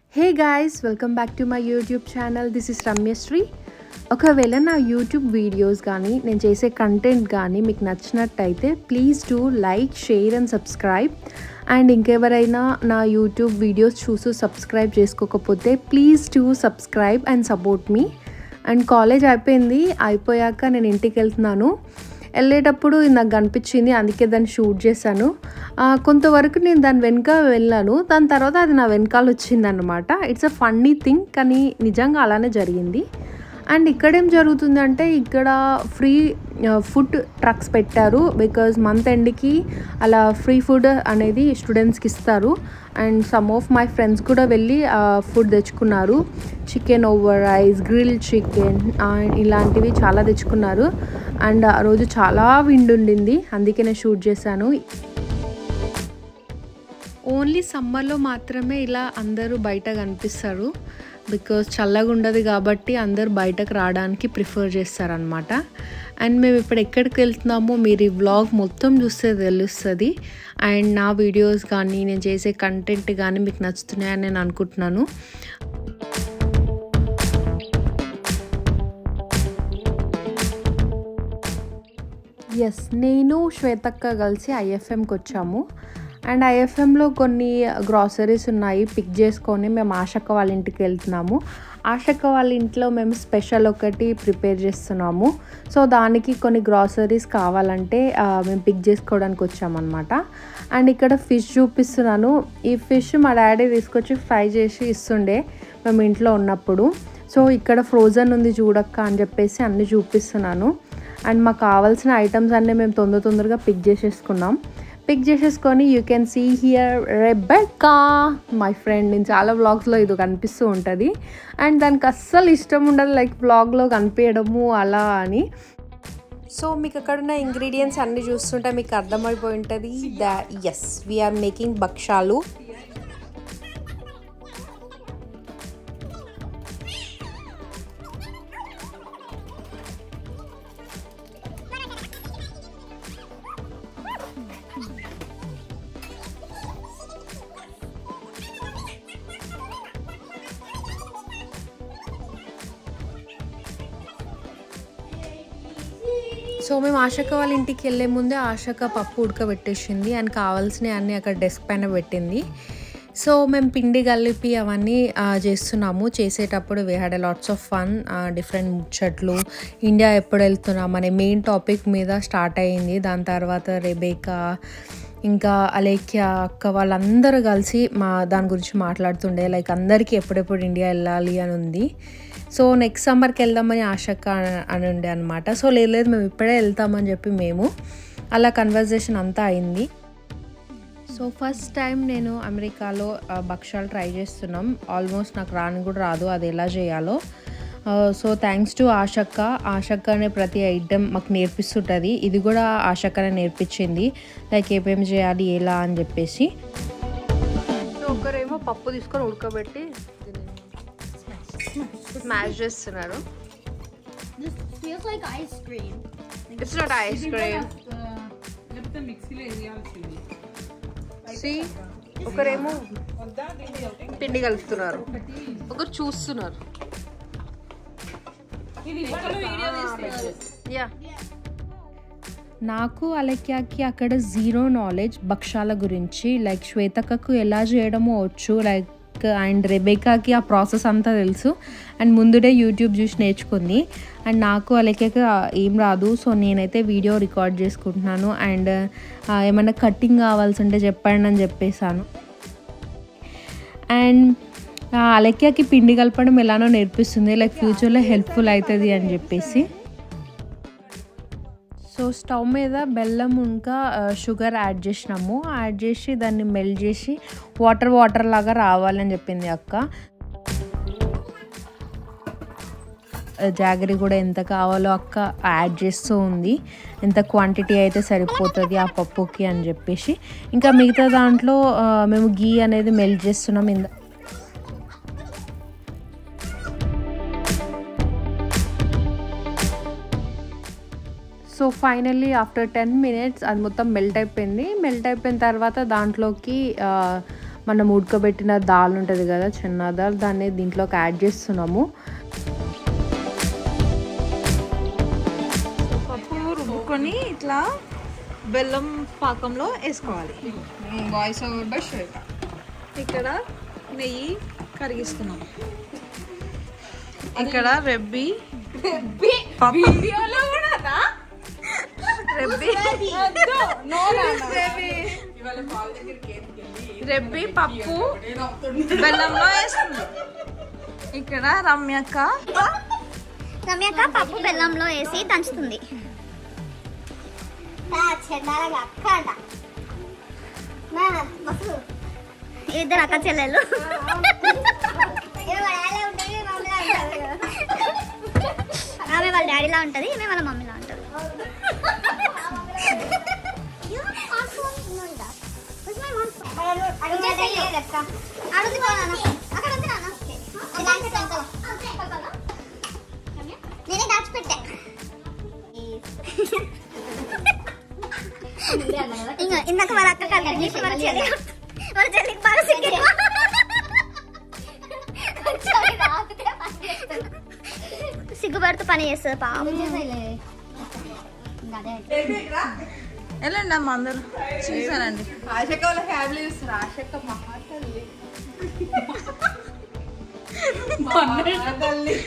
Hey guys welcome back to my YouTube channel this is Ramyasri ఒకవేళ నా YouTube videos కానీ నేను చేసే కంటెంట్ కానీ మీకు నచ్చినట్టయితే please do like share and subscribe and ఇంకెవరైనా నా యూట్యూబ్ వీడియోస్ చూసి సబ్స్క్రైబ్ చేసుకోకపోతే please do subscribe and support me and college అయిపోయింది అయిపోయాక నేను ఇంటికి వెళ్తున్నాను వెళ్ళేటప్పుడు ఇది నాకు కనిపించింది అందుకే దాన్ని షూట్ చేశాను ఆ, కొంతవరకు నేను దాని వెనుక వెళ్ళాను దాని తర్వాత అది నా వెనకాల వచ్చిందనమాట ఇట్స్ అ ఫన్నీ థింగ్ కానీ నిజంగా అలానే జరిగింది అండ్ ఇక్కడ ఏం జరుగుతుందంటే ఇక్కడ ఫ్రీ ఫుడ్ ట్రక్స్ పెట్టారు బికాజ్ మంత్ ఎండ్కి అలా ఫ్రీ ఫుడ్ అనేది స్టూడెంట్స్కి ఇస్తారు and some of my friends కూడా వెళ్ళి ఫుడ్ తెచ్చుకున్నారు chicken over rice grill chicken ఇలాంటివి చాలా తెచ్చుకున్నారు అండ్ ఆ రోజు చాలా విండ్ ఉండింది అందుకే నేను షూట్ చేశాను ఓన్లీ సమ్మర్లో మాత్రమే ఇలా అందరూ బయట కనిపిస్తారు బికాజ్ చల్లగా ఉండదు కాబట్టి అందరూ బయటకు రావడానికి ప్రిఫర్ చేస్తారనమాట అండ్ మేము ఇప్పుడు ఎక్కడికి వెళ్తున్నామో మీరు ఈ వ్లాగ్ మొత్తం చూస్తే తెలుస్తుంది అండ్ నా వీడియోస్ కానీ నేను చేసే కంటెంట్ కానీ మీకు నచ్చుతున్నాయని నేను అనుకుంటున్నాను ఎస్ నేను శ్వేతక్క కలిసి ఐఎఫ్ఎంకి వచ్చాము అండ్ ఐఎఫ్ఎంలో కొన్ని గ్రాసరీస్ ఉన్నాయి పిక్ చేసుకొని మేము ఆశక్క వాళ్ళ ఇంటికి వెళ్తున్నాము ఆశక్క వాళ్ళ ఇంట్లో మేము స్పెషల్ ఒకటి ప్రిపేర్ చేస్తున్నాము సో దానికి కొన్ని గ్రాసరీస్ కావాలంటే ఆ, మేము పిక్ చేసుకోవడానికి వచ్చామన్నమాట అండ్ ఇక్కడ ఫిష్ చూపిస్తున్నాను ఈ ఫిష్ మా డాడీ తీసుకొచ్చి ఫ్రై చేసి ఇస్తుండే మేము ఇంట్లో ఉన్నప్పుడు సో ఇక్కడ ఫ్రోజన్ ఉంది చూడక్క అని చెప్పేసి అన్నీ చూపిస్తున్నాను అండ్ మాకు కావాల్సిన ఐటమ్స్ అన్నీ మేము తొందర తొందరగా పిక్ చేసేసుకున్నాం పిక్ చేసేసుకొని you can see here Rebecca my friend నేను చాలా వ్లాగ్స్లో ఇది కనిపిస్తూ ఉంటుంది అండ్ దానికి అస్సలు ఇష్టం ఉండదు లైక్ వ్లాగ్లో కనిపించడము అలా అని సో మీకు అక్కడ ఉన్న ఇంగ్రీడియంట్స్ అన్నీ చూస్తుంటే మీకు అర్థమైపోయి ఉంటుంది ద ఎస్ వీఆర్ మేకింగ్ భక్షాలు సో మేము ఆశక వాళ్ళ ఇంటికి వెళ్ళే ముందే ఆశక పప్పు ఉడకబెట్టేసింది అండ్ కావాల్సినవి అన్నీ అక్కడ డెస్క్ పైన పెట్టింది సో మేము పిండి కలిపి అవన్నీ ఆ, చేస్తున్నాము చేసేటప్పుడు we had lots of fun different ముచ్చట్లు ఇండియా ఎప్పుడు వెళ్తున్నాం అనే మెయిన్ టాపిక్ మీద స్టార్ట్ అయ్యింది దాని తర్వాత రెబేకా ఇంకా అలేఖ్య అక్క వాళ్ళందరూ కలిసి మా దాని గురించి మాట్లాడుతుండే లైక్ అందరికీ ఎప్పుడెప్పుడు ఇండియా వెళ్ళాలి అని ఉంది సో నెక్స్ట్ సమ్మర్కి వెళ్దామని ఆశక్క అని ఉండే అనమాట సో లేదు లేదు మేము ఇప్పుడే వెళ్తామని చెప్పి మేము అలా కన్వర్జేషన్ అంతా అయింది సో ఫస్ట్ టైం నేను అమెరికాలో ఆ, భక్షాలు ట్రై చేస్తున్నాం ఆల్మోస్ట్ నాకు రాని కూడా రాదు అది ఎలా చేయాలో సో థ్యాంక్స్ టు ఆశక్క ఆశక్క అనే ప్రతి ఐటెం మాకు నేర్పిస్తుంటుంది ఇది కూడా ఆశక్కనే నేర్పించింది లైక్ ఏమేమి చేయాలి ఎలా అని చెప్పేసి ఒకరేమో పప్పు తీసుకొని ఉడకబెట్టి స్మాష్ చేస్తున్నారు This feels like ice cream. It's not ice cream లేకపోతే మిక్సీలో వేయాల్సింది సి ఒకరేమో పిండి కలుపుతున్నారు ఒకరు చూస్తున్నారు యా నాకు అలక్యాకి అక్కడ జీరో నాలెడ్జ్ భక్షాల గురించి లైక్ శ్వేతకకు ఎలా చేయడమో వచ్చు లైక్ అండ్ రెబేకాకి ఆ ప్రాసెస్ అంతా తెలుసు అండ్ ముందుడే యూట్యూబ్ చూసి నేర్చుకుంది అండ్ నాకు అలక్యకి ఏం రాదు సో నేనైతే వీడియో రికార్డ్ చేసుకుంటున్నాను అండ్ ఏమైనా కట్టింగ్ కావాల్సి ఉంటే చెప్పండి అని చెప్పేశాను అండ్ ఆ అలక్యాకి పిండి కలపడం ఎలానో నేర్పిస్తుంది లైక్ ఫ్యూచర్లో హెల్ప్ఫుల్ అవుతుంది అని చెప్పేసి సో స్టవ్ మీద బెల్లం ఇంకా ఆ, షుగర్ యాడ్ చేసినాము యాడ్ చేసి దాన్ని మెల్ట్ చేసి వాటర్ వాటర్ లాగా రావాలని చెప్పింది అక్క ఆ, జాగరి కూడా ఎంత కావాలో అక్క యాడ్ చేస్తూ ఉంది ఎంత క్వాంటిటీ అయితే సరిపోతుంది ఆ పప్పుకి అని చెప్పేసి ఇంకా మిగతా దాంట్లో ఆ, మేము గీ అనేది మెల్ట్ చేస్తున్నాం ఇంద so finally after ten minutes అది మొత్తం మెల్ట్ అయిపోయింది మెల్ట్ అయిపోయిన తర్వాత దాంట్లోకి ఆ, మనం ఉడకబెట్టిన దాల్ ఉంటుంది కదా చిన్న దాల్ దాన్ని దీంట్లోకి యాడ్ చేస్తున్నాము పప్పు రుబ్బుకొని ఇట్లా బెల్లం పాకంలో వేసుకోవాలి వాయిస్ ఓవర్ బై శ్వేత ఇక్కడ నెయ్యి కరిగిస్తున్నాం ఇక్కడ రెబ్బి పప్పు రెబ్బి రెబ్బి పప్పు బెల్లంలో వేస్తుంది ఇక్కడ రమ్యక్క రమ్యక పప్పు బెల్లంలో వేసి దంచుతుంది ఇద్దరు అక్క చెల్లెలు ఆమె వాళ్ళ డాడీలా ఉంటది ఈమె వాళ్ళ మమ్మీలా ఉంటది అడుగుతుంది అక్కడ ఉంది నాన్న నేనే దాచిపెట్టా ఇంకా ఇందాక వాళ్ళ అక్క కలిసి ఇప్పుడు వాళ్ళ చెల్లి వాళ్ళ చెల్లికి బాగా సిగ్గు సిగ్గుపడుతూ పని చేస్తుంది పాపం వెళ్ళండి అమ్మ అందరు చూసానండి ఆశక్క వాళ్ళ ఫ్యామిలీ చూస్తారు ఆశక్క మహాతల్లి మహాతల్లి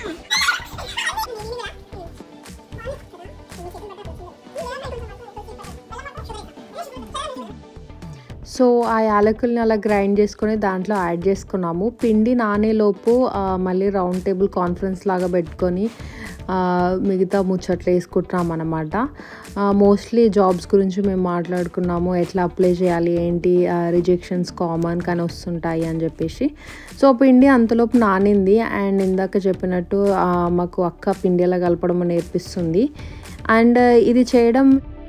సో ఆ యాలకుల్ని అలా గ్రైండ్ చేసుకొని దాంట్లో యాడ్ చేసుకున్నాము పిండి నానేలోపు ఆ, మళ్ళీ రౌండ్ టేబుల్ కాన్ఫరెన్స్ లాగా పెట్టుకొని ఆ, మిగతా ముచ్చట్లు వేసుకుంటున్నాం అనమాట మోస్ట్లీ జాబ్స్ గురించి మేము మాట్లాడుకున్నాము ఎట్లా అప్లై చేయాలి ఏంటి రిజెక్షన్స్ కామన్ కానీ వస్తుంటాయి అని చెప్పేసి సో పిండి అంతలోపు నానింది అండ్ ఇందాక చెప్పినట్టు ఆ, మాకు అక్క పిండి ఎలా కలపడం నేర్పిస్తుంది అండ్ ఇది చేయడం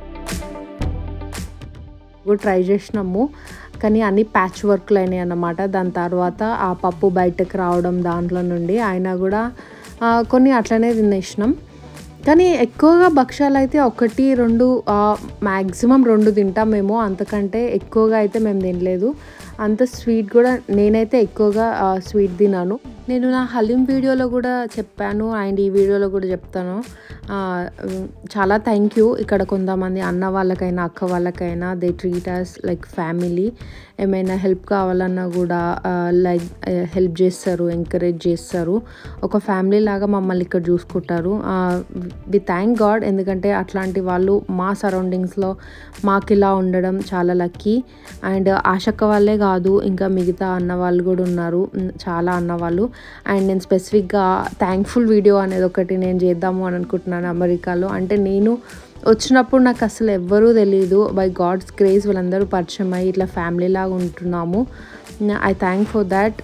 కూడా ట్రై చేసినాము కానీ అన్ని ప్యాచ్ వర్క్లు అయినాయి అన్నమాట దాని తర్వాత ఆ పప్పు బయటకు రావడం దాంట్లో నుండి అయినా కూడా ఆ, కొన్ని అట్లనే తినేసినాం కానీ ఎక్కువగా భక్ష్యాలు అయితే ఒకటి రెండు మ్యాక్సిమం రెండు తింటాం మేము అంతకంటే ఎక్కువగా అయితే మేము తినలేదు అంత స్వీట్ కూడా నేనైతే ఎక్కువగా స్వీట్ తినాను నేను నా హలీం వీడియోలో కూడా చెప్పాను అండ్ ఈ వీడియోలో కూడా చెప్తాను ఆ, ఉమ్, చాలా థ్యాంక్ యూ ఇక్కడ కొంతమంది అన్న వాళ్ళకైనా అక్క వాళ్ళకైనా they treat us like family ఏమైనా హెల్ప్ కావాలన్నా కూడా లైక్ హెల్ప్ చేస్తారు ఎంకరేజ్ చేస్తారు ఒక ఫ్యామిలీ లాగా మమ్మల్ని ఇక్కడ చూసుకుంటారు వి థ్యాంక్ గాడ్ ఎందుకంటే అట్లాంటి వాళ్ళు మా సరౌండింగ్స్లో మాకు ఇలా ఉండడం చాలా లక్కీ అండ్ ఆశక్క వాళ్ళే కాదు ఇంకా మిగతా అన్న వాళ్ళు కూడా ఉన్నారు ఉమ్, చాలా అన్న వాళ్ళు అండ్ నేను స్పెసిఫిక్గా థ్యాంక్ఫుల్ వీడియో అనేది ఒకటి నేను చేద్దాము అని అనుకుంటున్నాను అమెరికాలో అంటే నేను వచ్చినప్పుడు నాకు అసలు ఎవ్వరూ తెలియదు బై గాడ్స్ గ్రేస్ వీళ్ళందరూ పరిచయం అయ్యి ఇట్లా ఫ్యామిలీ లాగా ఉంటున్నాము ఐ థ్యాంక్ ఫర్ దాట్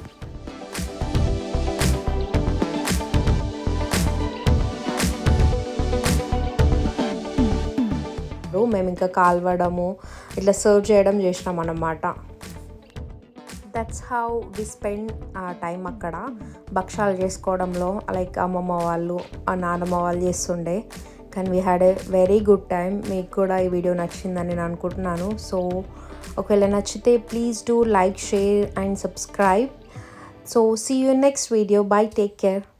మేము ఇంకా కాల్వడము ఇట్లా సర్వ్ చేయడం చేసినాం అన్నమాట that's how we spend time అక్కడ భక్షాలు చేసుకోవడంలో లైక్ అమ్మమ్మ వాళ్ళు ఆ నాన్నమ్మ వాళ్ళు చేస్తుండే కానీ we had a very good time మీకు కూడా ఈ వీడియో నచ్చిందని నేను అనుకుంటున్నాను సో ఒకవేళ నచ్చితే please do like share and subscribe so see you next video bye take care